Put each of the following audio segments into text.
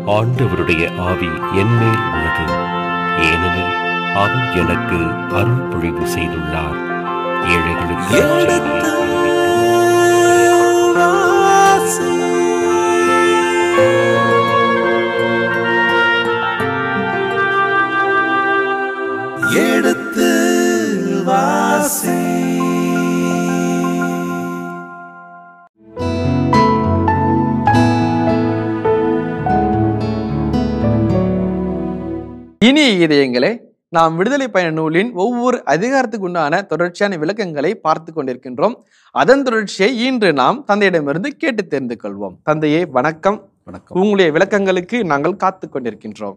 ஆண்டவருடைய ஆவி என்மேல் உள்ளது ஏனெனில் அவர் எனக்கு அருள் பொழிவு செய்துள்ளார் ஏழைகளுக்கு எடுத்த நற்செய்தியை வாசி. எடுத்து வாசி இனிய இதயங்களே நாம் விடுதலை பயண நூலின் ஒவ்வொரு அதிகாரத்துக்கு உண்டான தொடர்ச்சியான விளக்கங்களை பார்த்து கொண்டிருக்கின்றோம் அதன் தொடர்ச்சியை இன்று நாம் தந்தையிடமிருந்து கேட்டு தெரிந்து கொள்வோம் தந்தையே வணக்கம் வணக்கம் உங்களுடைய விளக்கங்களுக்கு நாங்கள் காத்து கொண்டிருக்கின்றோம்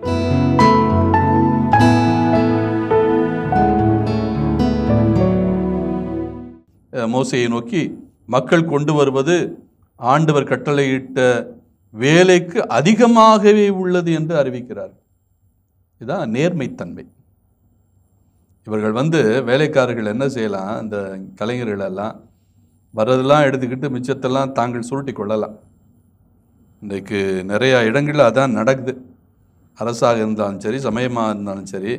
அஹ் மோசையை நோக்கி மக்கள் கொண்டு வருவது ஆண்டவர் கட்டளையிட்ட வேலைக்கு அதிகமாகவே உள்ளது என்று அறிவிக்கிறார் இதுதான் நேர்மைத்தன்மை இவர்கள் வந்து வேலைக்காரர்கள் என்ன செய்யலாம் இந்த கலைஞர்கள் எல்லாம் வர்றதெல்லாம் எடுத்துக்கிட்டு மிச்சத்தெல்லாம் தாங்கள் சுருட்டி கொள்ளலாம் இன்றைக்கு நிறையா இடங்களில் அதான் நடக்குது அரசாக இருந்தாலும் சரி சமயமாக இருந்தாலும் சரி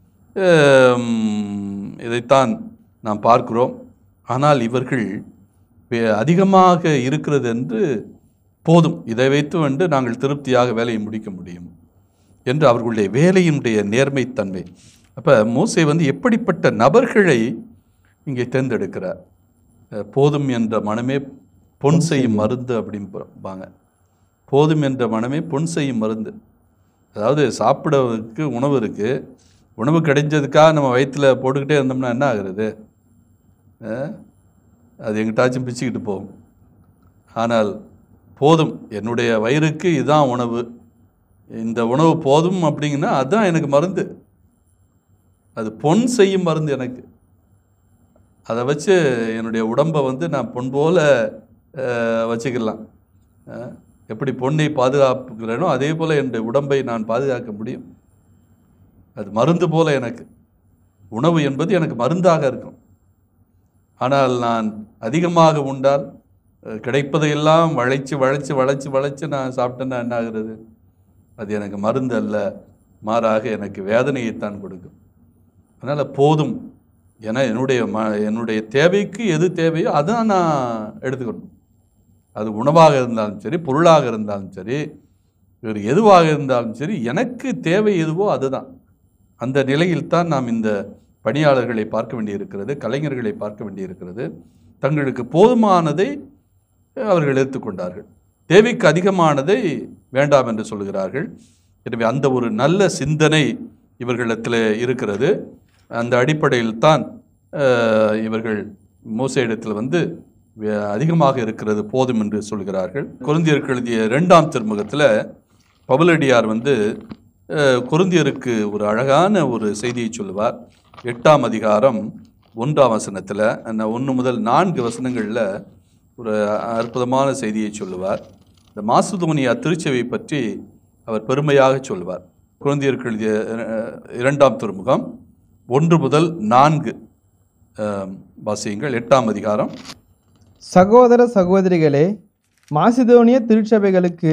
ஹம், இதைத்தான் நாம் பார்க்கிறோம் ஆனால் இவர்கள் வே- அதிகமாக இருக்கிறது என்று போதும் இதை வைத்து வந்து நாங்கள் திருப்தியாக வேலையை முடிக்க முடியும் என்று அவர்களுடைய வேலையினுடைய நேர்மைத்தன்மை அப்போ மோசே வந்து எப்படிப்பட்ட நபர்களை இங்கே தேர்ந்தெடுக்கிறார் அஹ் போதும் என்ற மனமே பொன் செய்யும் மருந்து அப்படிம்பாங்க போதும் என்ற மனமே பொன் செய்யும் மருந்து அதாவது சாப்பிடறதுக்கு உணவு இருக்குது உணவு கிடைஞ்சதுக்காக நம்ம வயிற்றில் போட்டுக்கிட்டே இருந்தோம்னா என்ன ஆகுறது அஹ்? அது எங்கிட்டாச்சும் பிச்சுக்கிட்டு போகும் ஆனால் போதும் என்னுடைய வயிறுக்கு இதுதான் உணவு இந்த உணவு போதும் அப்படிங்கன்னா அதுதான் எனக்கு மருந்து அது பொன் செய்யும் மருந்து எனக்கு அதை வச்சு என்னுடைய உடம்பை வந்து நான் பொன் போல அஹ், வச்சுக்கலாம் அஹ், எப்படி பொன்னை பாதுகாப்புக்கிறேனோ அதே போல் என்னுடைய உடம்பை நான் பாதுகாக்க முடியும் அது மருந்து போல எனக்கு உணவு என்பது எனக்கு மருந்தாக இருக்கும் ஆனால் நான் அதிகமாக உண்டால் அஹ், கிடைப்பதையெல்லாம் வளைச்சு வளைச்சு வளைச்சு வளைச்சு நான் சாப்பிட்டேன்னா என்ன ஆகுறது அது எனக்கு மருந்து அல்ல மாறாக எனக்கு வேதனையைத்தான் கொடுக்கும் அதனால் போதும் ஏன்னா என்னுடைய ம என்னுடைய தேவைக்கு எது தேவையோ அதான் நான் எடுத்துக்கணும் அது உணவாக இருந்தாலும் சரி பொருளாக இருந்தாலும் சரி வேறு எதுவாக இருந்தாலும் சரி எனக்கு தேவை எதுவோ அதுதான் அந்த நிலையில் தான் நாம் இந்த பணியாளர்களை பார்க்க வேண்டியிருக்கிறது கலைஞர்களை பார்க்க வேண்டியிருக்கிறது தங்களுக்கு போதுமானதை அவர்கள் எடுத்துக்கொண்டார்கள் தேவைக்கு அதிகமானதை வேண்டாம் என்று சொல்கிறார்கள் எனவே அந்த ஒரு நல்ல சிந்தனை இவர்களிடத்தில் இருக்கிறது அந்த அடிப்படையில் தான் அஹ், இவர்கள் மோசையிடத்தில் வந்து வே- அதிகமாக இருக்கிறது போதும் என்று சொல்கிறார்கள் குருந்தியருக்கு எழுதிய ரெண்டாம் திருமுகத்தில் பவுலடியார் வந்து அஹ், கொரிந்தியருக்கு ஒரு அழகான ஒரு செய்தியை சொல்லுவார் எட்டாம் அதிகாரம் ஒன்றாம் வசனத்தில் அந்த ஒன்று முதல் நான்கு வசனங்களில் ஒரு அற்புதமான செய்தியை சொல்லுவார் இந்த மாசுதோனியா திருச்சபை பற்றி அவர் பெருமையாக சொல்லுவார் குழந்தையருக்கு எழுதிய அஹ், இரண்டாம் திருமுகம் ஒன்று முதல் நான்கு அஹ், வாசியங்கள் எட்டாம் அதிகாரம் சகோதர சகோதரிகளே மாசிதோனிய திருச்சபைகளுக்கு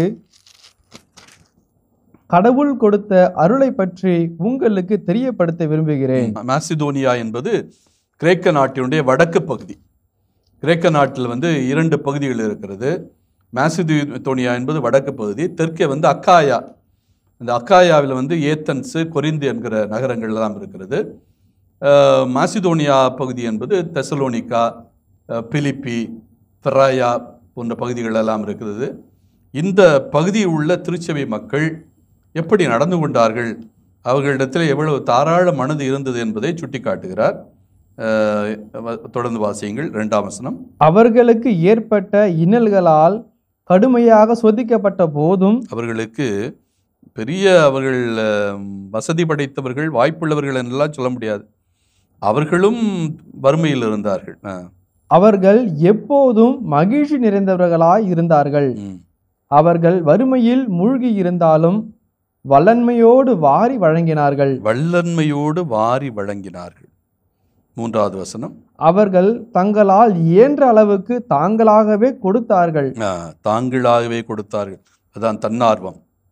கடவுள் கொடுத்த அருளை பற்றி உங்களுக்கு தெரியப்படுத்த விரும்புகிறேன் மாசிதோனியா என்பது கிரேக்க நாட்டினுடைய வடக்கு பகுதி கிரேக்க நாட்டில் வந்து இரண்டு பகுதிகள் இருக்கிறது மாசிதோனியா என்பது வடக்கு பகுதி தெற்கே வந்து அக்காயா இந்த அக்காயாவில் வந்து ஏத்தன்ஸு கொரிந்து என்கிற நகரங்கள் எல்லாம் இருக்கிறது அஹ், மாசிதோனியா பகுதி என்பது தெசலோனிக்கா அஹ், பிலிப்பி பெராயா போன்ற பகுதிகள் எல்லாம் இருக்கிறது இந்த பகுதியில் உள்ள திருச்சபை மக்கள் எப்படி நடந்து கொண்டார்கள் அவர்களிடத்தில் எவ்வளவு தாராள மனது இருந்தது என்பதை சுட்டிக்காட்டுகிறார் அஹ், வ- தொடர்ந்து வாசியுங்கள் இரண்டாம் வசனம் அவர்களுக்கு ஏற்பட்ட இன்னல்களால் கடுமையாக சோதிக்கப்பட்ட போதும் அவர்களுக்கு பெரிய அவர்கள் அஹ், வசதி படைத்தவர்கள் வாய்ப்புள்ளவர்கள் என்றெல்லாம் சொல்ல முடியாது அவர்களும் வறுமையில் இருந்தார்கள் அஹ், அவர்கள் எப்போதும் மகிழ்ச்சி நிறைந்தவர்களாய் இருந்தார்கள் ம். அவர்கள் வறுமையில் மூழ்கி இருந்தாலும் வல்லன்மையோடு வாரி வழங்கினார்கள் வல்லன்மையோடு வாரி வழங்கினார்கள் மூன்றாவது வசனம் அவர்கள் தங்களால் இயன்ற அளவுக்கு தாங்களாகவே கொடுத்தார்கள் ஆ, தாங்களாகவே கொடுத்தார்கள் அதான் தன்னார்வம்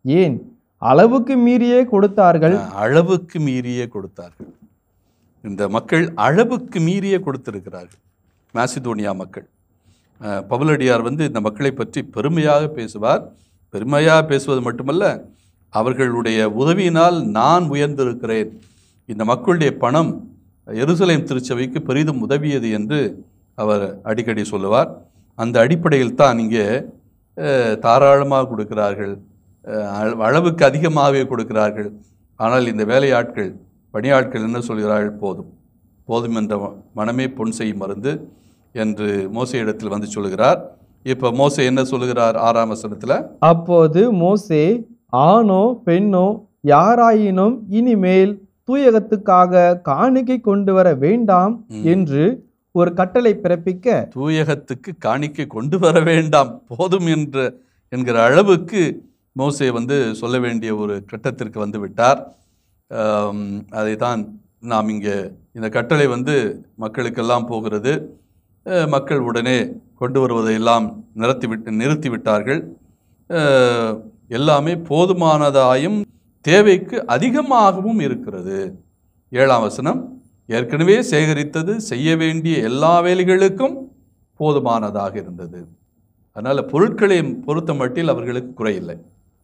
ஏன் அளவுக்கு மீறியே கொடுத்தார்கள் அளவுக்கு மீறியே கொடுத்தார்கள் இந்த மக்கள் அளவுக்கு மீறியே கொடுத்திருக்கிறார்கள் மாசிதோனியா மக்கள் அஹ், பவுலடியார் வந்து இந்த மக்களை பற்றி பெருமையாக பேசுவார் பெருமையாக பேசுவது மட்டுமல்ல அவர்களுடைய உதவியினால் நான் உயர்ந்திருக்கிறேன் இந்த மக்களுடைய பணம் எருசலேம் திருச்சபைக்கு பெரிதும் உதவியது என்று அவர் அடிக்கடி சொல்லுவார் அந்த அடிப்படையில் தான் இங்கே அஹ், தாராளமாக கொடுக்கிறார்கள் அஹ், அள- அளவுக்கு அதிகமாகவே கொடுக்கிறார்கள் ஆனால் இந்த வேலையாட்கள் பணியாட்கள் என்ன சொல்கிறார்கள் போதும் போதும் என்ற ம- மனமே பொன் செய்யும் மருந்து என்று மோசே இடத்தில் வந்து சொல்கிறார் இப்போ மோசே என்ன சொல்லுகிறார் ஆறாம் வசனத்தில் அப்போது மோசே ஆணோ பெண்ணோ யாராயினும் இனிமேல் தூயகத்துக்காக காணிக்கை கொண்டு வர வேண்டாம் ம். என்று ஒரு கட்டளை பிறப்பிக்க தூயகத்துக்கு காணிக்கை கொண்டு வர வேண்டாம் போதும் என்ற என்கிற அளவுக்கு மோசே வந்து சொல்ல வேண்டிய ஒரு கட்டத்திற்கு வந்து விட்டார் ஆம், அதை தான் நாம் இங்கே இந்த கட்டளை வந்து மக்களுக்கெல்லாம் போகிறது அஹ், மக்கள் உடனே கொண்டு வருவதையெல்லாம் நிறுத்தி விட்டு நிறுத்தி விட்டார்கள் அஹ், எல்லாமே போதுமானதாயும் தேவைக்கு அதிகமாகவும் இருக்கிறது ஏழாம் வசனம் ஏற்கனவே சேகரித்தது செய்ய வேண்டிய எல்லா வேலைகளுக்கும் போதுமானதாக இருந்தது அதனால் பொருட்களை பொறுத்த மட்டில் அவர்களுக்கு குறையில்லை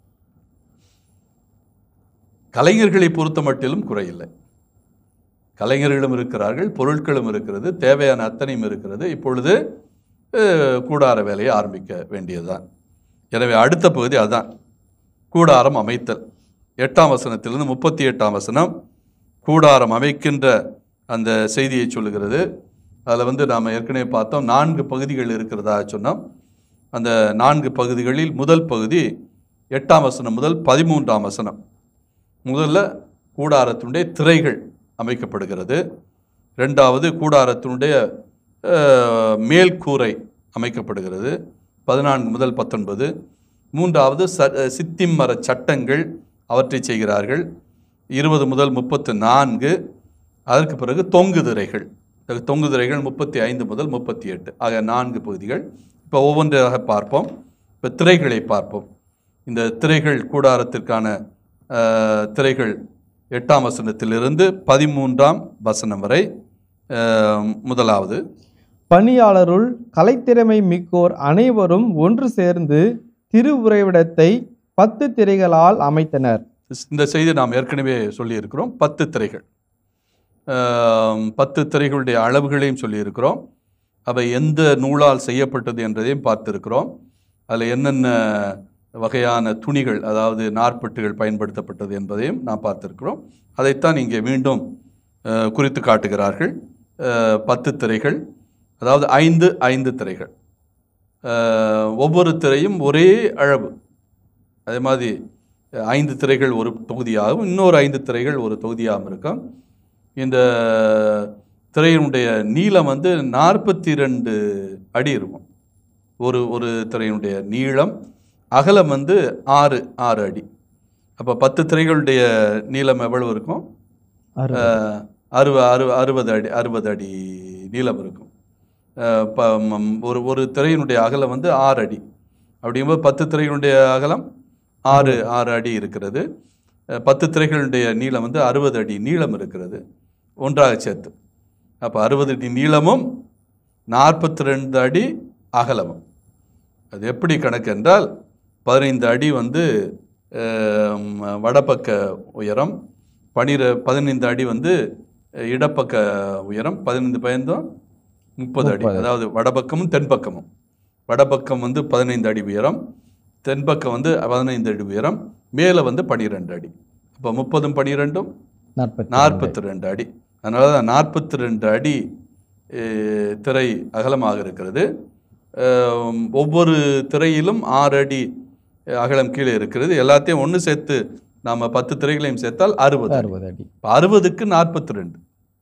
கலைஞர்களை பொறுத்த மட்டிலும் குறையில்லை கலைஞர்களும் இருக்கிறார்கள் பொருட்களும் இருக்கிறது தேவையான அத்தனையும் இருக்கிறது இப்பொழுது அஹ், கூடார வேலையை ஆரம்பிக்க வேண்டியதுதான் எனவே அடுத்த பகுதி அதுதான் கூடாரம் அமைத்தல் எட்டாம் வசனத்திலிருந்து முப்பத்தி எட்டாம் வசனம் கூடாரம் அமைக்கின்ற அந்த செய்தியை சொல்லுகிறது அதில் வந்து நாம் ஏற்கனவே பார்த்தோம் நான்கு பகுதிகள் இருக்கிறதா சொன்னோம் அந்த நான்கு பகுதிகளில் முதல் பகுதி எட்டாம் வசனம் முதல் பதிமூன்றாம் வசனம் முதல்ல கூடாரத்தினுடைய திரைகள் அமைக்கப்படுகிறது ரெண்டாவது கூடாரத்தினுடைய அஹ், மேல் கூரை அமைக்கப்படுகிறது பதினான்கு முதல் பத்தொன்பது மூன்றாவது ச சித்திம் மர சட்டங்கள் அவற்றை செய்கிறார்கள் இருபது முதல் முப்பத்து நான்கு அதற்கு பிறகு தொங்கு திரைகள் இந்த தொங்கு திரைகள் முப்பத்தி ஐந்து முதல் முப்பத்தி எட்டு ஆக நான்கு பகுதிகள் இப்போ ஒவ்வொன்றாக பார்ப்போம் இப்போ திரைகளை பார்ப்போம் இந்த திரைகள் கூடாரத்திற்கான அஹ், திரைகள் எட்டாம் வசனத்திலிருந்து பதிமூன்றாம் வசனம் வரை அஹ், முதலாவது பணியாளருள் கலைத்திறமை மிக்கோர் அனைவரும் ஒன்று சேர்ந்து திருவுறைவிடத்தை பத்து திரைகளால் அமைத்தனர் இந்த செய்தி நாம் ஏற்கனவே சொல்லியிருக்கிறோம் பத்து திரைகள் ஆம், பத்து திரைகளுடைய அளவுகளையும் சொல்லியிருக்கிறோம் அவை எந்த நூலால் செய்யப்பட்டது என்றதையும் பார்த்திருக்கிறோம் அதில் என்னென்ன வகையான துணிகள் அதாவது நார்ப்பட்டுகள் பயன்படுத்தப்பட்டது என்பதையும் நாம் பார்த்திருக்கிறோம் அதைத்தான் இங்கே மீண்டும் அஹ், குறித்து காட்டுகிறார்கள் அஹ், பத்து திரைகள் அதாவது ஐந்து ஐந்து திரைகள் அஹ், ஒவ்வொரு திரையும் ஒரே அளவு அதே மாதிரி அஹ், ஐந்து திரைகள் ஒரு தொகுதியாகவும் இன்னொரு ஐந்து திரைகள் ஒரு தொகுதியாகவும் இருக்கும் இந்த திரையினுடைய நீளம் வந்து நாற்பத்தி ரெண்டு அடி இருக்கும் ஒரு ஒரு திரையினுடைய நீளம் அகலம் வந்து ஆறு ஆறு அடி அப்போ பத்து திரைகளுடைய நீளம் எவ்வளவு இருக்கும் அறுபது. அஹ், அறுவ அறு அறுபது அடி அறுபது அடி நீளம் இருக்கும் அஹ், ப மம், ஒரு ஒரு திரையினுடைய அகலம் வந்து ஆறு அடி அப்படிங்கும்போது பத்து திரைகளுடைய அகலம் ஆறு ஆறு அடி இருக்கிறது அஹ், பத்து திரைகளுடைய நீளம் வந்து அறுபது அடி நீளம் இருக்கிறது ஒன்றாக சேர்த்து அப்போ அறுபது அடி நீளமும் நாற்பத்தி ரெண்டு அடி அகலமும் அது எப்படி கணக்கு என்றால் பதினைந்து அடி வந்து அஹ், ம், வடபக்க உயரம் பனிர பதினைந்து அடி வந்து அஹ், இடப்பக்க உயரம் பதினைந்து பயந்தும் முப்பது அடி முப்பது. அதாவது வடபக்கமும் தென்பக்கமும் வடபக்கம் வந்து பதினைந்து அடி உயரம் தென்பக்கம் வந்து பதினைந்து அடி உயரம் மேலே வந்து பனிரெண்டு அடி அப்போ முப்பதும் பனிரெண்டும் நாற்பத்தி நாற்பத்தி ரெண்டு அடி அதனால தான் நாற்பத்தி ரெண்டு அடி அஹ், திரை அகலமாக இருக்கிறது அஹ், ஒவ்வொரு திரையிலும் ஆறு அடி அஹ், அகலம் கீழே இருக்கிறது எல்லாத்தையும் ஒன்று சேர்த்து நாம் பத்து திரைகளையும் சேர்த்தால் அறுபது அடி. அறுபது அடி இப்போ அறுபதுக்கு நாற்பத்தி ரெண்டு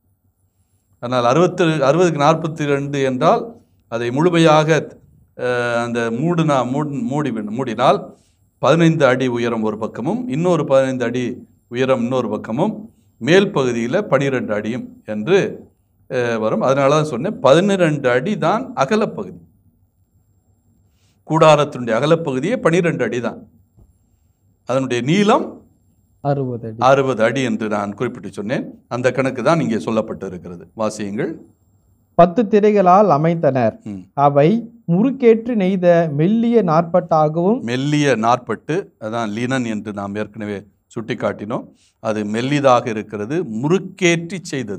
ஆனால் அறுபத்து அறுபதுக்கு நாற்பத்தி ரெண்டு என்றால் அதை முழுமையாக அஹ், அந்த மூடுனா மூடு மூடி மூடினால் பதினைந்து அடி உயரம் ஒரு பக்கமும் இன்னொரு பதினைந்து அடி உயரம் இன்னொரு பக்கமும் மேல் பகுதியில் பனிரெண்டு அடியும் என்று அஹ், வரும் அதனால தான் சொன்னேன் பதினிரெண்டு அடி தான் அகலப்பகுதி கூடாரத்தினுடைய அகலப்பகுதியே பனிரெண்டு அடி தான் அதனுடைய நீளம் அறுபது அடி அறுபது அடி என்று நான் குறிப்பிட்டு சொன்னேன் அந்த கணக்கு தான் இங்கே சொல்லப்பட்டு இருக்கிறது வாசியுங்கள் பத்து திரைகளால் அமைத்தனர் ம். அவை முறுக்கேற்று நெய்த மெல்லிய நாற்பட்டாகவும் மெல்லிய நாற்பட்டு அதான் லினன் என்று நாம் ஏற்கனவே சுட்டிக்காட்டினோம் அது மெல்லிதாக இருக்கிறது முறுக்கேற்றி செய்தது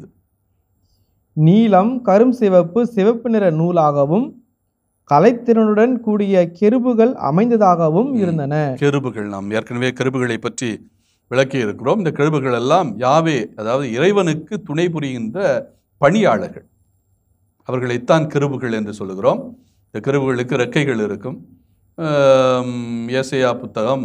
நீலம் கரும் சிவப்பு சிவப்பு நிற நூலாகவும் கலைத்திறனுடன் கூடிய கெருபுகள் அமைந்ததாகவும் இருந்தன கெருபுகள் நாம் ஏற்கனவே கெருபுகளை பற்றி விளக்கி இருக்கிறோம் இந்த கெருபுகள் எல்லாம் யாவே அதாவது இறைவனுக்கு துணை புரிகின்ற பணியாளர்கள் அவர்களைத்தான் கெருபுகள் என்று சொல்லுகிறோம் இந்த கெருபுகளுக்கு ரெக்கைகள் இருக்கும் ஆம், ஏசையா புத்தகம்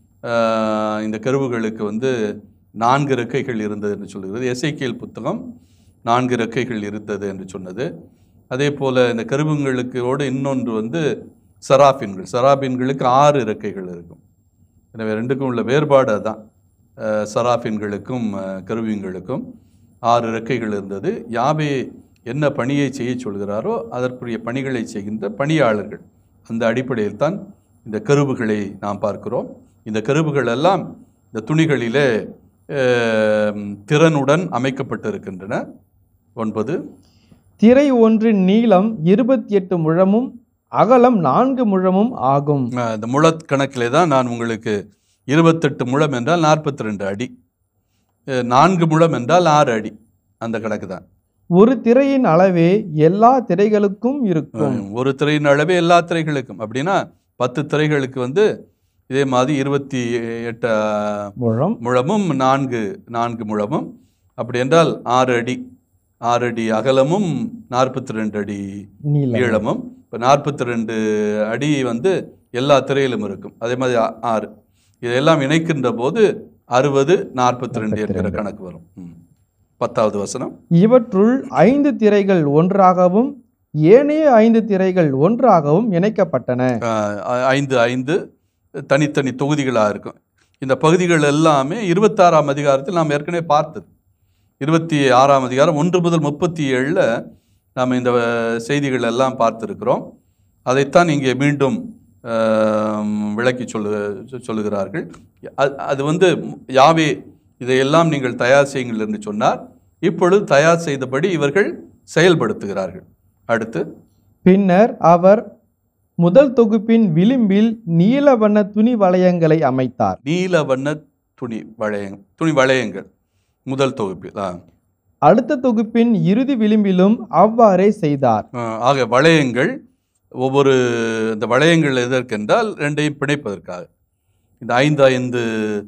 ஆஹ், இந்த கெருபுகளுக்கு வந்து நான்கு ரெக்கைகள் இருந்தது என்று சொல்லுகிறது எசைக்கியல் புத்தகம் நான்கு ரெக்கைகள் இருந்தது என்று சொன்னது அதே போல் இந்த கருவுங்களுக்கோடு இன்னொன்று வந்து சராபின்கள் சராபின்களுக்கு ஆறு இறக்கைகள் இருக்கும் எனவே ரெண்டுக்கும் உள்ள வேறுபாடு அதான் அஹ், சராபின்களுக்கும் அஹ், கருவிங்களுக்கும் ஆறு இறக்கைகள் இருந்தது யாவே என்ன பணியை செய்ய சொல்கிறாரோ அதற்குரிய பணிகளை செய்கின்ற பணியாளர்கள் அந்த அடிப்படையில் தான் இந்த கருவுகளை நாம் பார்க்கிறோம் இந்த கருவுகள் எல்லாம் இந்த துணிகளிலே அஹ், திறனுடன் அமைக்கப்பட்டிருக்கின்றன ஒன்பது திரை ஒன்றின் நீளம் இருபத்தி எட்டு முழமும் அகலம் நான்கு முழமும் ஆகும் அஹ் இந்த முழத் கணக்கிலே தான் நான் உங்களுக்கு இருபத்தெட்டு முழம் என்றால் நாற்பத்தி ரெண்டு அடி அஹ் நான்கு முழம் என்றால் ஆறு அடி அந்த கணக்கு தான் ஒரு திரையின் அளவே எல்லா திரைகளுக்கும் இருக்கும் அஹ் ஒரு திரையின் அளவே எல்லா திரைகளுக்கும் அப்படின்னா பத்து திரைகளுக்கு வந்து இதே மாதிரி இருபத்தி எட்டு அஹ், முழம் முழமும் நான்கு நான்கு முழமும் அப்படி என்றால் ஆறு அடி ஆறு அடி அகலமும் நாற்பத்தி ரெண்டு அடி நீளம் நீளமும் இப்போ நாற்பத்தி ரெண்டு அடி வந்து எல்லா திரையிலும் இருக்கும் அதே மாதிரி ஆ- ஆறு இதெல்லாம் இணைக்கின்ற போது அறுபது நாற்பத்தி ரெண்டு என்கிற கணக்கு வரும் ம். பத்தாவது வசனம் இவற்றுள் ஐந்து திரைகள் ஒன்றாகவும் ஏனைய ஐந்து திரைகள் ஒன்றாகவும் இணைக்கப்பட்டன ஆஹ் ஐ- ஐந்து ஐந்து தனித்தனி தொகுதிகளாக இருக்கும் இந்த பகுதிகள் எல்லாமே இருபத்தாறாம் அதிகாரத்தில் நாம் ஏற்கனவே பார்த்தது இருபத்தி ஆறாம் அதிகாரம் ஒன்று முதல் முப்பத்தி ஏழில் நாம் இந்த செய்திகள் எல்லாம் பார்த்திருக்கிறோம் அதைத்தான் இங்கே மீண்டும் ஆம், விளக்கி சொல்லு சொ- சொல்லுகிறார்கள் அ- அது வந்து யாவே இதையெல்லாம் நீங்கள் தயார் செய்யுங்கள் என்று சொன்னார் இப்பொழுது தயார் செய்தபடி இவர்கள் செயல்படுத்துகிறார்கள் அடுத்து பின்னர் அவர் முதல் தொகுப்பின் விளிம்பில் நீல வண்ண துணி வளையங்களை அமைத்தார் நீல வண்ண துணி வளையங் துணி வளையங்கள் முதல் தொகுப்பில் ஆ. அடுத்த தொகுப்பின் இறுதி விளிம்பிலும் அவ்வாறே செய்தார் ஆ, ஆக வளையங்கள் ஒவ்வொரு இந்த வளையங்கள் எதற்கென்றால் ரெண்டையும் பிணைப்பதற்காக இந்த ஐந்து ஐந்து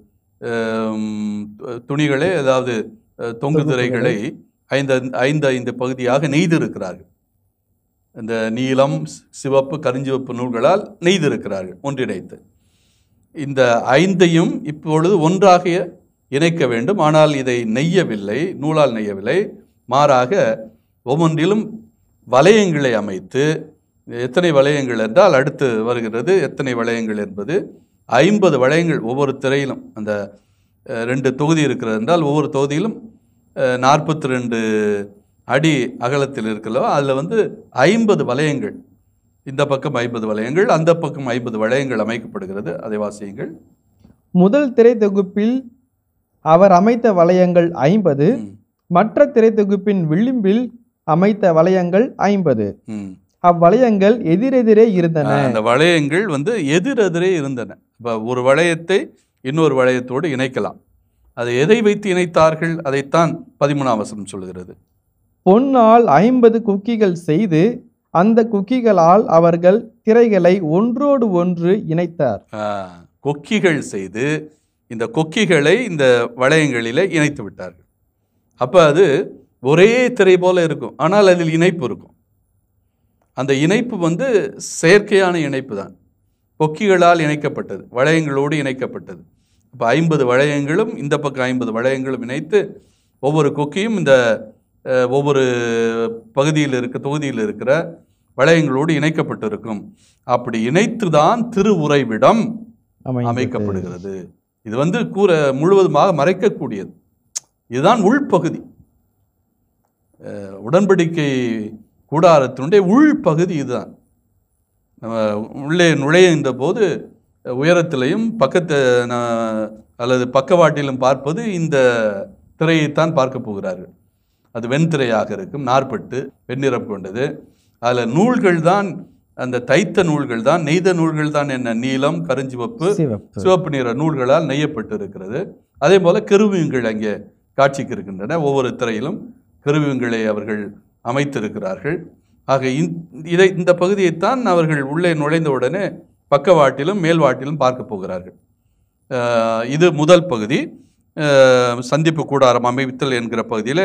ஆம், து- துணிகளே அதாவது அஹ், தொங்கு திரைகளை ஐந்து ஐந்து ஐந்து பகுதியாக நெய்திருக்கிறார்கள் இந்த நீலம் சி- சிவப்பு கருஞ்சிவப்பு நூல்களால் நெய்திருக்கிறார்கள் ஒன்றிணைத்து இந்த ஐந்தையும் இப்பொழுது ஒன்றாக இணைக்க வேண்டும் ஆனால் இதை நெய்யவில்லை நூலால் நெய்யவில்லை மாறாக ஒவ்வொன்றிலும் வளையங்களை அமைத்து எத்தனை வளையங்கள் என்றால் அடுத்து வருகிறது எத்தனை வளையங்கள் என்பது ஐம்பது வளையங்கள் ஒவ்வொரு திரையிலும் அந்த அஹ், ரெண்டு தொகுதி இருக்கிறது என்றால் ஒவ்வொரு தொகுதியிலும் நாற்பத்தி ரெண்டு அடி அகலத்தில் இருக்கிறதோ அதில் வந்து ஐம்பது வளையங்கள் இந்த பக்கம் ஐம்பது வளையங்கள் அந்த பக்கம் ஐம்பது வளையங்கள் அமைக்கப்படுகிறது அதை வாசியுங்கள் முதல் திரை தொகுப்பில் அவர் அமைத்த வளையங்கள் ஐம்பது ம், மற்ற திரை தொகுப்பின் விளிம்பில் அமைத்த வளையங்கள் ஐம்பது ம். அவ்வளையங்கள் எதிரெதிரே இருந்தன ஆஹ், அந்த வளையங்கள் வந்து எதிரெதிரே இருந்தன இப்போ ஒரு வளையத்தை இன்னொரு வளையத்தோடு இணைக்கலாம் அதை எதை வைத்து இணைத்தார்கள் அதைத்தான் பதிமூணாம் வசனம் சொல்கிறது பொன்னால் ஐம்பது குக்கிகள் செய்து அந்த குக்கிகளால் அவர்கள் திரைகளை ஒன்றோடு ஒன்று இணைத்தார் ஆஹ், கொக்கிகள் செய்து இந்த கொக்கிகளை இந்த வளையங்களிலே இணைத்து விட்டார்கள் அப்போ அது ஒரே திரை போல இருக்கும் ஆனால் அதில் இணைப்பு இருக்கும் அந்த இணைப்பு வந்து செயற்கையான இணைப்பு தான் கொக்கிகளால் இணைக்கப்பட்டது வளையங்களோடு இணைக்கப்பட்டது அப்போ ஐம்பது வளையங்களும் இந்த பக்கம் ஐம்பது வளையங்களும் இணைத்து ஒவ்வொரு கொக்கியும் இந்த அஹ், ஒவ்வொரு பகுதியில் இருக்க தொகுதியில் இருக்கிற வளையங்களோடு இணைக்கப்பட்டிருக்கும் அப்படி இணைத்து தான் திருவுறைவிடம் அமைந்தது. அமைக்கப்படுகிறது இது வந்து கூற முழுவதுமாக மறைக்கக்கூடியது இதுதான் உள்பகுதி அஹ், உடன்படிக்கை கூடாரத்தினுடைய உள்பகுதி இதுதான் நம்ம உள்ளே நுழைகின்ற போது உயரத்திலையும் பக்கத்து ந- அல்லது பக்கவாட்டிலும் பார்ப்பது இந்த திரையைத்தான் பார்க்க போகிறார்கள் அது வெண்திரையாக இருக்கும் நாற்பட்டு வெண்ணிறம் கொண்டது அதில் நூல்கள் தான் அந்த தைத்த நூல்கள் தான் நெய்த நூல்கள் தான் என்ன நீலம் கருஞ்சிவப்பு சிவப்பு சிவப்பு நிற நூல்களால் நெய்யப்பட்டு இருக்கிறது அதே போல கருவியங்கள் அங்கே காட்சிக்கு இருக்கின்றன ஒவ்வொரு திரையிலும் கருவியங்களை அவர்கள் அமைத்திருக்கிறார்கள் ஆக இந்த- இதை இந்த பகுதியைத்தான் அவர்கள் உள்ளே நுழைந்த உடனே பக்கவாட்டிலும் மேல்வாட்டிலும் பார்க்க போகிறார்கள் அஹ், இது முதல் பகுதி அஹ், சந்திப்பு கூடாரம் அமைத்தல் என்கிற பகுதியில்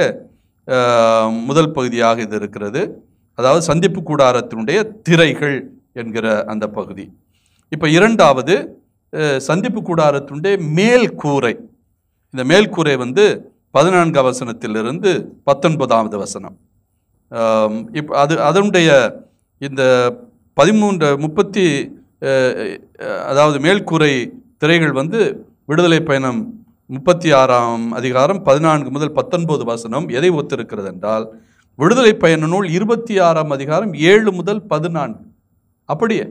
முதல் பகுதியாக இது இருக்கிறது அதாவது சந்திப்பு கூடாரத்தினுடைய திரைகள் என்கிற அந்த பகுதி இப்போ இரண்டாவது அஹ், சந்திப்பு கூடாரத்தினுடைய மேல் கூரை இந்த மேல் கூரை வந்து பதினான்காம் வசனத்திலிருந்து பத்தொன்பதாவது வசனம் இப்போ அது அதனுடைய இந்த பதிமூன்று முப்பத்தி அஹ், அஹ், அதாவது மேல்கூரை திரைகள் வந்து விடுதலை பயணம் முப்பத்தி ஆறாம் அதிகாரம் பதினான்கு முதல் பத்தொன்பது வசனம் எதை ஒத்திருக்கிறது என்றால் விடுதலை பயண நூல் இருபத்தி ஆறாம் அதிகாரம் ஏழு முதல் பதினான்கு அப்படியே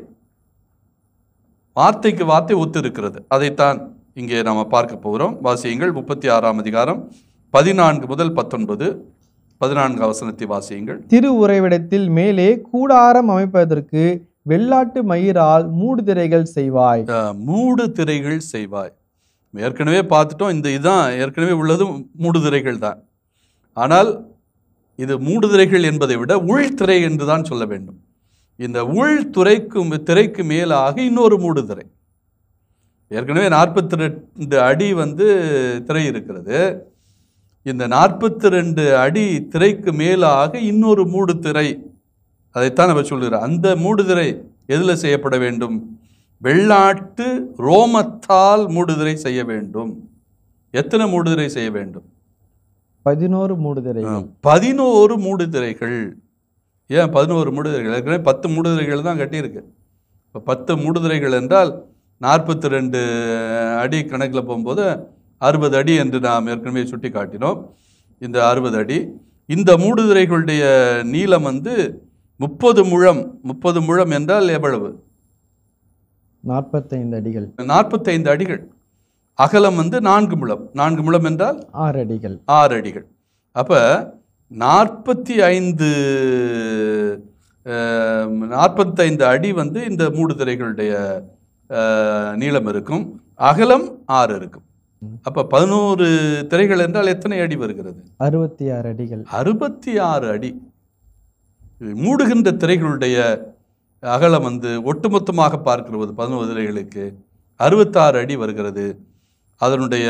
வார்த்தைக்கு வார்த்தை ஒத்திருக்கிறது அதைத்தான் இங்கே நாம் பார்க்க போகிறோம் வாசியுங்கள் முப்பத்தி ஆறாம் அதிகாரம் பதினான்கு முதல் பத்தொன்பது பதினான்கு வசனத்தை வாசியுங்கள் திரு உறைவிடத்தில் மேலே கூடாரம் அமைப்பதற்கு வெள்ளாட்டு மயிரால் மூடுதிரைகள் செய்வாய் அஹ், மூடு திரைகள் செய்வாய் ஏற்கனவே பார்த்துட்டோம் இந்த இதுதான் ஏற்கனவே உள்ளதும் மூடுதிரைகள் தான் ஆனால் இது மூடுதிரைகள் என்பதை விட உள்திரை என்று தான் சொல்ல வேண்டும் இந்த உள்துறைக்கு திரைக்கு மேலாக இன்னொரு மூடுதிரை ஏற்கனவே நாற்பத்தி ரெண்டு அடி வந்து திரை இருக்கிறது இந்த நாற்பத்தி ரெண்டு அடி திரைக்கு மேலாக இன்னொரு மூடு திரை அதைத்தான் அவர் சொல்கிறார் அந்த மூடுதிரை எதில் செய்யப்பட வேண்டும் வெள்ளாட்டு ரோமத்தால் மூடுதிரை செய்ய வேண்டும் எத்தனை மூடுதிரை செய்ய வேண்டும் பதினோரு மூடுதிரைகள் பதினோரு மூடுதிரைகள் ஏன் பதினோரு மூடுதிரைகள் ஏற்கனவே பத்து மூடுதிரைகள் தான் கட்டியிருக்கு இப்போ பத்து மூடுதிரைகள் என்றால் நாற்பத்தி ரெண்டு அடி கணக்கில் போகும்போது அறுபது அடி என்று நாம் ஏற்கனவே சுட்டி காட்டினோம் இந்த அறுபது அடி இந்த மூடுதிரைகளுடைய நீளம் வந்து முப்பது முழம் முப்பது முழம் என்றால் எவ்வளவு நாற்பத்தைந்து அடிகள் நாற்பத்தைந்து அடிகள் அகலம் வந்து நான்கு முழம் நான்கு முழம் என்றால் ஆறு அடிகள் ஆறு அடிகள் அப்போ நாற்பத்தி ஐந்து நாற்பத்தைந்து அடி வந்து இந்த மூடுதிரைகளுடைய அஹ், நீளம் இருக்கும் அகலம் ஆறு இருக்கும் அப்போ பதினோரு திரைகள் என்றால் எத்தனை அடி வருகிறது அறுபத்தி ஆறு அடிகள் அறுபத்தி ஆறு அடி இது மூடுகின்ற திரைகளுடைய அகலம் வந்து ஒட்டுமொத்தமாக பார்க்கிறது பதினோரு திரைகளுக்கு அறுபத்தாறு அடி வருகிறது அதனுடைய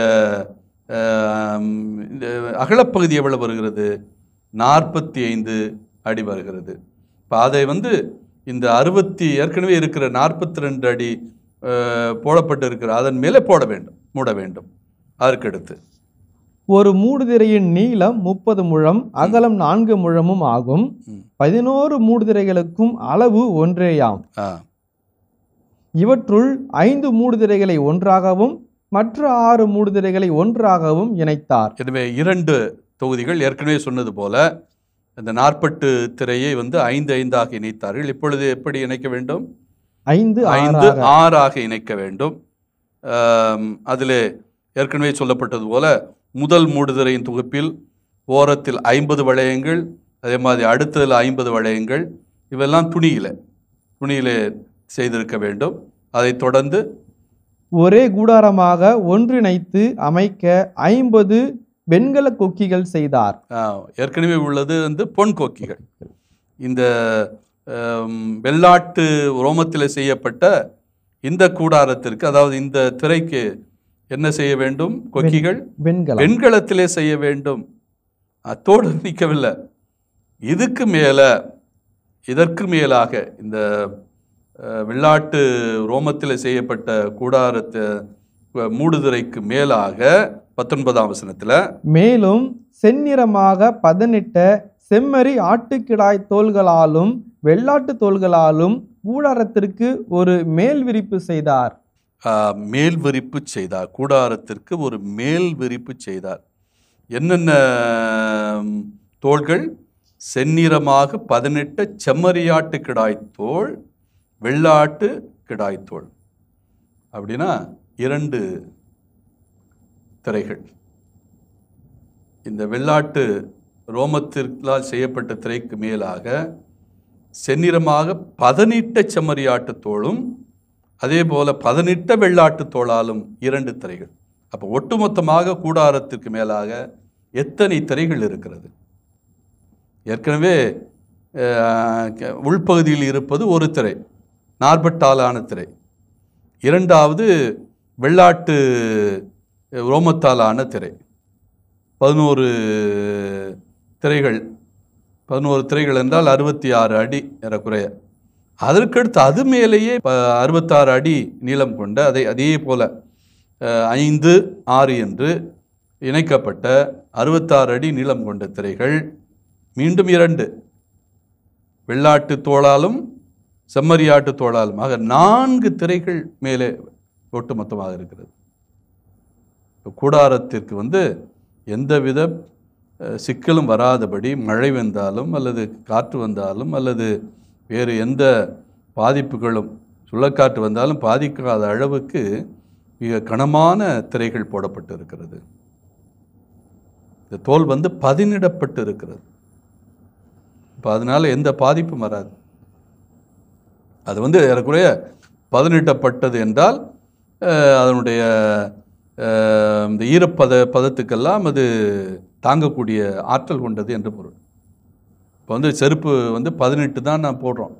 ஆம், இந்த அகலப்பகுதி எவ்வளவு வருகிறது நாற்பத்தி ஐந்து அடி வருகிறது இப்போ அதை வந்து இந்த அறுபத்தி ஏற்கனவே இருக்கிற நாற்பத்தி ரெண்டு அடி அஹ், போடப்பட்டு இருக்கிற அதன் மேலே போட வேண்டும் மூட வேண்டும் அதற்கடுத்து ஒரு மூடுதிரையின் நீளம் முப்பது முழம் அகலம் நான்கு முழமும் ஆகும் ம். பதினோரு மூடுதிரைகளுக்கும் அளவு ஒன்றேயாம் ஆ இவற்றுள் ஐந்து மூடுதிரைகளை ஒன்றாகவும் மற்ற ஆறு மூடுதிரைகளை ஒன்றாகவும் இணைத்தார் எனவே இரண்டு தொகுதிகள் ஏற்கனவே சொன்னது போல இந்த நாற்பட்டு திரையை வந்து ஐந்து ஐந்தாக இணைத்தார்கள் இப்பொழுது எப்படி இணைக்க வேண்டும் ஐந்து ஐந்து ஆறாக ஆறாக இணைக்க வேண்டும் ஆம், அதிலே ஏற்கனவே சொல்லப்பட்டது போல முதல் மூடுதிரையின் தொகுப்பில் ஓரத்தில் ஐம்பது வளையங்கள் அதே மாதிரி அடுத்ததில் ஐம்பது வளையங்கள் இவெல்லாம் துணியில துணியிலே செய்திருக்க வேண்டும் அதைத் தொடர்ந்து ஒரே கூடாரமாக ஒன்றிணைத்து அமைக்க ஐம்பது வெண்கல கொக்கிகள் செய்தார் ஆ, ஏற்கனவே உள்ளது வந்து பொன் கொக்கிகள் இந்த ஆம், வெள்ளாட்டு ரோமத்தில் செய்யப்பட்ட இந்த கூடாரத்திற்கு அதாவது இந்த திரைக்கு என்ன செய்ய வேண்டும் கொக்கிகள் வெண்கலம் வெண்கலத்திலே செய்ய வேண்டும் அத்தோடு நிற்கவில்லை இதுக்கு மேலே இதற்கு மேலாக இந்த அஹ், வெள்ளாட்டு ரோமத்தில் செய்யப்பட்ட கூடாரத்தை அஹ், மூடுதிரைக்கு மேலாக பத்தொன்பதாம் வசனத்தில் மேலும் செந்நிறமாக பதனிட்ட செம்மறி ஆட்டுக்கிடாய் தோள்களாலும் வெள்ளாட்டு தோள்களாலும் கூடாரத்திற்கு ஒரு மேல் விரிப்பு செய்தார் ஆஹ், மேல் விரிப்பு செய்தார் கூடாரத்திற்கு ஒரு மேல் விரிப்பு செய்தார் என்னென்ன ம், தோள்கள் செந்நிறமாக பதினெட்டு செம்மறியாட்டு கிடாய் தோல் வெள்ளாட்டு கிடாய் தோல் அப்படின்னா இரண்டு திரைகள் இந்த வெள்ளாட்டு ரோமத்திற்கால் செய்யப்பட்ட திரைக்கு மேலாக செந்நிறமாக பதனிட்ட செம்மறியாட்டு தோளும் அதே போல பதனிட்ட வெள்ளாட்டு தோளாலும் இரண்டு திரைகள் அப்போ ஒட்டுமொத்தமாக கூடாரத்திற்கு மேலாக எத்தனை திரைகள் இருக்கிறது ஏற்கனவே அஹ், க- உள்பகுதியில் இருப்பது ஒரு திரை நார்பட்டாலான திரை இரண்டாவது வெள்ளாட்டு ரோமத்தாலான திரை பதினோரு திரைகள் பதினோரு திரைகள் என்றால் அறுபத்தி ஆறு அடி ஏறக்குறைய அதற்கடுத்து அது மேலேயே ப- அறுபத்தாறு அடி நீளம் கொண்ட அதை அதே போல அஹ், ஐந்து ஆறு என்று இணைக்கப்பட்ட அறுபத்தாறு அடி நீளம் கொண்ட திரைகள் மீண்டும் இரண்டு வெள்ளாட்டு தோளாலும் செம்மறியாட்டு தோளாலும் ஆக நான்கு திரைகள் மேலே ஒட்டுமொத்தமாக இருக்கிறது இப்ப கூடாரத்திற்கு வந்து எந்தவித அஹ், சிக்கலும் வராதபடி மழை வந்தாலும் அல்லது காற்று வந்தாலும் அல்லது வேறு எந்த பாதிப்புகளும் சுழக்காற்று வந்தாலும் பாதிக்காத அளவுக்கு மிக கனமான திரைகள் போடப்பட்டு இருக்கிறது இந்த தோல் வந்து பதினிடப்பட்டு இருக்கிறது இப்போ அதனால எந்த பாதிப்பும் வராது அது வந்து ஏறக்குறைய பதனிட்டப்பட்டது என்றால் அஹ், அதனுடைய அஹ், இந்த ஈரப்பத பதத்துக்கெல்லாம் அது தாங்கக்கூடிய ஆற்றல் கொண்டது என்று பொருள் இப்போ வந்து செருப்பு வந்து பதினெட்டு தான் நான் போடுறோம்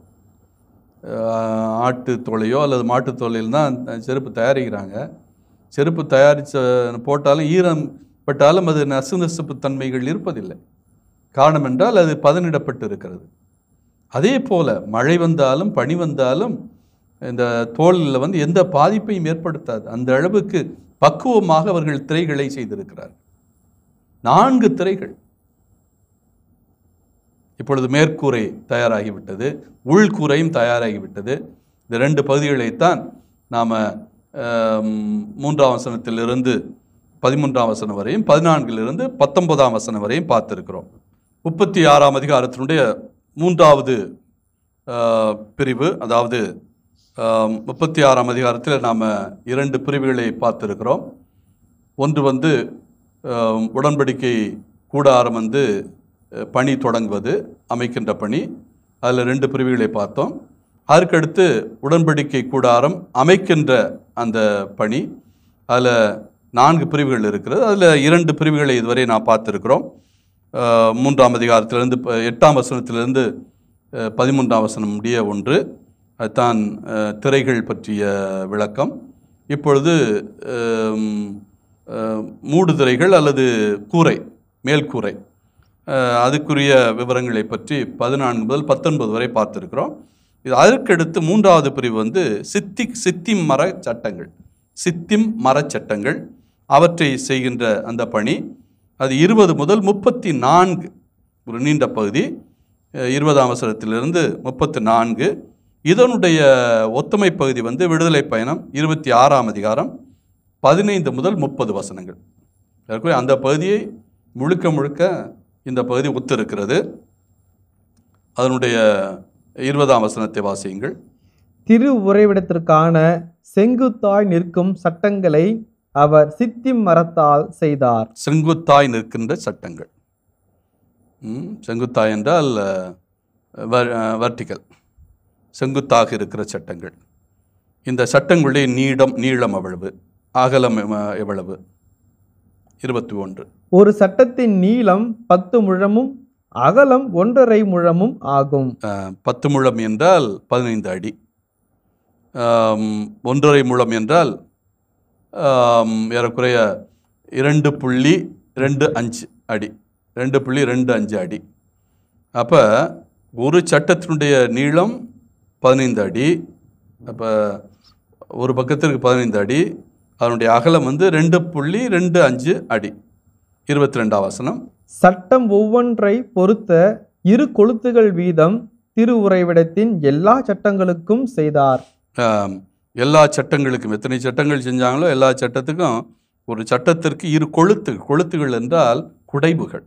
அஹ், ஆட்டு தோலையோ அல்லது மாட்டுத் தோலையில் தான் செருப்பு தயாரிக்கிறாங்க செருப்பு தயாரித்த போட்டாலும் ஈரம் பட்டாலும் அது நசு நசுப்பு தன்மைகள் இருப்பதில்லை காரணம் என்றால் அது பதனிடப்பட்டு இருக்கிறது அதே போல மழை வந்தாலும் பனி வந்தாலும் இந்த தோலில் வந்து எந்த பாதிப்பையும் ஏற்படுத்தாது அந்த அளவுக்கு பக்குவமாக அவர்கள் திரைகளை செய்திருக்கிறார் நான்கு திரைகள் இப்பொழுது மேற்கூரை தயாராகிவிட்டது உள்கூரையும் தயாராகிவிட்டது இந்த ரெண்டு பகுதிகளைத்தான் நாம் மூன்றாம் வசனத்திலிருந்து பதிமூன்றாம் வசனம் வரையும் பதினான்கிலிருந்து பத்தொன்பதாம் வசனம் வரையும் பார்த்திருக்கிறோம் முப்பத்தி ஆறாம் அதிகாரத்தினுடைய மூன்றாவது அஹ், பிரிவு அதாவது அஹ், முப்பத்தி ஆறாம் அதிகாரத்தில் நாம் இரண்டு பிரிவுகளை பார்த்திருக்கிறோம் ஒன்று வந்து அஹ், உடன்படிக்கை கூடாரம் வந்து அஹ், பணி தொடங்குவது அமைக்கின்ற பணி அதில் ரெண்டு பிரிவுகளை பார்த்தோம் அதற்கடுத்து உடன்படிக்கை கூடாரம் அமைக்கின்ற அந்த பணி அதில் நான்கு பிரிவுகள் இருக்கிறது அதில் இரண்டு பிரிவுகளை இதுவரை நான் பார்த்துருக்கிறோம் அஹ், மூன்றாம் அதிகாரத்திலிருந்து ப- எட்டாம் வசனத்திலிருந்து அஹ், பதிமூன்றாம் வசனம் முடிய ஒன்று அதுதான் அஹ், திரைகள் பற்றிய விளக்கம் இப்பொழுது அம், அஹ், மூடு திரைகள் அல்லது கூரை மேல்கூரை அஹ், அதுக்குரிய விவரங்களை பற்றி பதினான்கு முதல் பத்தொன்பது வரை பார்த்துருக்கிறோம் இது அதற்கடுத்து மூன்றாவது பிரிவு வந்து சித்தி சித்திம் மர சட்டங்கள் சித்திம் மரச் சட்டங்கள் அவற்றை செய்கின்ற அந்த பணி அது இருபது முதல் முப்பத்தி நான்கு ஒரு நீண்ட பகுதி அஹ், இருபதாம் வசனத்திலிருந்து முப்பத்தி நான்கு இதனுடைய ஒத்துமை பகுதி வந்து விடுதலை பயணம் இருபத்தி ஆறாம் அதிகாரம் பதினைந்து முதல் முப்பது வசனங்கள் ஏற்கனவே அந்த பகுதியை முழுக்க முழுக்க இந்த பகுதி ஒத்திருக்கிறது அதனுடைய இருபதாம் வசனத்தை வாசியுங்கள் திரு உறைவிடத்திற்கான செங்குத்தாய் நிற்கும் சட்டங்களை அவர் சித்திம் மரத்தால் செய்தார் செங்குத்தாய் நிற்கின்ற சட்டங்கள் ம், செங்குத்தாய் என்றால் வர்டிக்கல் செங்குத்தாக இருக்கிற சட்டங்கள் இந்த சட்டங்களுடைய நீளம் நீளம் எவ்வளவு அகலம் எவ்வ- எவ்வளவு இருபத்தி ஒன்று ஒரு சட்டத்தின் நீளம் பத்து முழமும் அகலம் ஒன்றரை முழமும் ஆகும் அஹ், பத்து முழம் என்றால் பதினைந்து அடி ஆம், ஒன்றரை முழம் என்றால் ஆம், ஏறக்குறைய இரண்டு புள்ளி ரெண்டு அஞ்சு அடி ரெண்டு புள்ளி ரெண்டு அஞ்சு அடி அப்போ ஒரு சட்டத்தினுடைய நீளம் பதினைந்து அடி அப்போ ஒரு பக்கத்திற்கு பதினைந்து அடி அதனுடைய அகலம் வந்து ரெண்டு புள்ளி ரெண்டு அஞ்சு அடி இருபத்தி ரெண்டாம் வசனம் சட்டம் ஒவ்வொன்றை பொறுத்த இரு கொளுத்துகள் வீதம் திரு உறைவிடத்தின் எல்லா சட்டங்களுக்கும் செய்தார் ஆம், எல்லா சட்டங்களுக்கும் எத்தனை சட்டங்கள் செஞ்சாங்களோ எல்லா சட்டத்துக்கும் ஒரு சட்டத்திற்கு இரு கொளுத்து கொளுத்துகள் என்றால் குடைவுகள்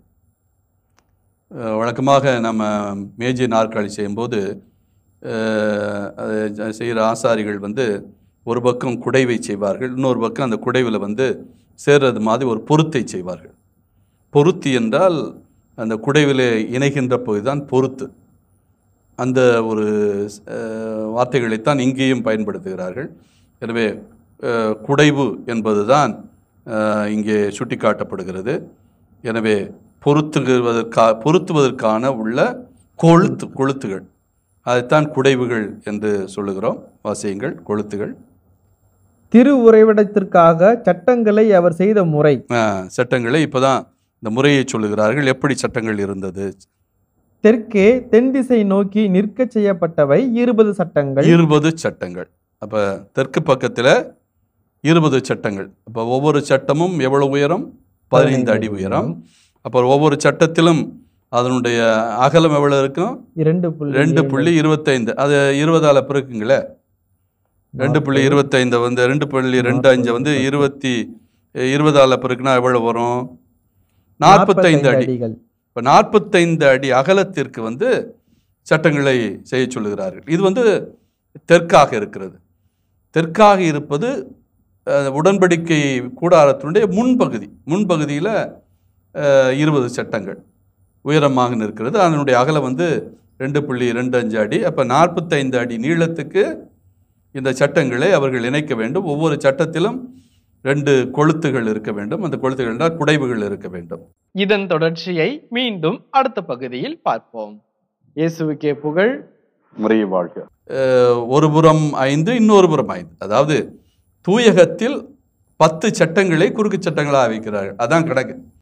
அஹ், வழக்கமாக நம்ம மேஜை நாற்காலி செய்யும்போது அஹ், அதை செய்கிற ஆசாரிகள் வந்து ஒரு பக்கம் குடைவை செய்வார்கள் இன்னொரு பக்கம் அந்த குடைவில் வந்து சேர்றது மாதிரி ஒரு பொருத்தை செய்வார்கள் பொருத்தி என்றால் அந்த குடைவில் இணைகின்ற பகுதி தான் பொருத்து அந்த ஒரு அஹ், வார்த்தைகளைத்தான் இங்கேயும் பயன்படுத்துகிறார்கள் எனவே அஹ், குடைவு என்பதுதான் அஹ், இங்கே சுட்டிக்காட்டப்படுகிறது எனவே பொருத்துவதற்கா பொருத்துவதற்கான உள்ள கொழுத்து கொளுத்துகள் அதைத்தான் குடைவுகள் என்று சொல்லுகிறோம் வாசியங்கள் கொளுத்துகள் திரு உறைவிடத்திற்காக சட்டங்களை அவர் செய்த முறை அஹ், சட்டங்களை இப்போதான் இந்த முறையை சொல்லுகிறார்கள் எப்படி சட்டங்கள் இருந்தது தெற்கே தென் திசை நோக்கி நிற்க செய்யப்பட்டவை இருபது சட்டங்கள் இருபது சட்டங்கள் அப்போ தெற்கு பக்கத்தில் இருபது சட்டங்கள் அப்போ ஒவ்வொரு சட்டமும் எவ்வளவு உயரம் பதினைந்து அடி உயரம் அப்புறம் ஒவ்வொரு சட்டத்திலும் அதனுடைய அகலம் எவ்வளவு இருக்கும் இரண்டு புள்ளி ரெண்டு ஏழு. புள்ளி இருபத்தைந்து அது இருபதால பிறக்குங்களே ரெண்டு புள்ளி இருபத்தைந்து வந்து ரெண்டு புள்ளி ரெண்டு அஞ்சு வந்து இருபத்தி இருபதால பிறக்குனா எவ்வளவு வரும் நாற்பத்தைந்து அடி அடிகள் இப்போ நாற்பத்தைந்து அடி அகலத்திற்கு வந்து சட்டங்களை செய்ய சொல்லுகிறார்கள் இது வந்து தெற்காக இருக்கிறது தெற்காக இருப்பது அஹ், உடன்படிக்கை கூடாரத்தினுடைய முன்பகுதி முன்பகுதியில் இருபது சட்டங்கள் உயரமாக நிற்கிறது அதனுடைய அகலம் வந்து ரெண்டு புள்ளி ரெண்டு அஞ்சு அடி அப்போ நாற்பத்தைந்து அடி நீளத்துக்கு இந்த சட்டங்களை அவர்கள் இணைக்க வேண்டும் ஒவ்வொரு சட்டத்திலும் ரெண்டு கொளுத்துகள் இருக்க வேண்டும் அந்த கொளுத்துகள்னா குடைவுகள் இருக்க வேண்டும் இதன் தொடர்ச்சியை மீண்டும் அடுத்த பகுதியில் பார்ப்போம் இயேசுவுக்கே புகழ் முறையை வாழ்க அஹ், ஒரு புறம் ஐந்து இன்னொரு புறம் ஐந்து அதாவது தூயகத்தில் பத்து சட்டங்களை குறுக்கு சட்டங்களாக வைக்கிறார்கள் அதான் கணக்கு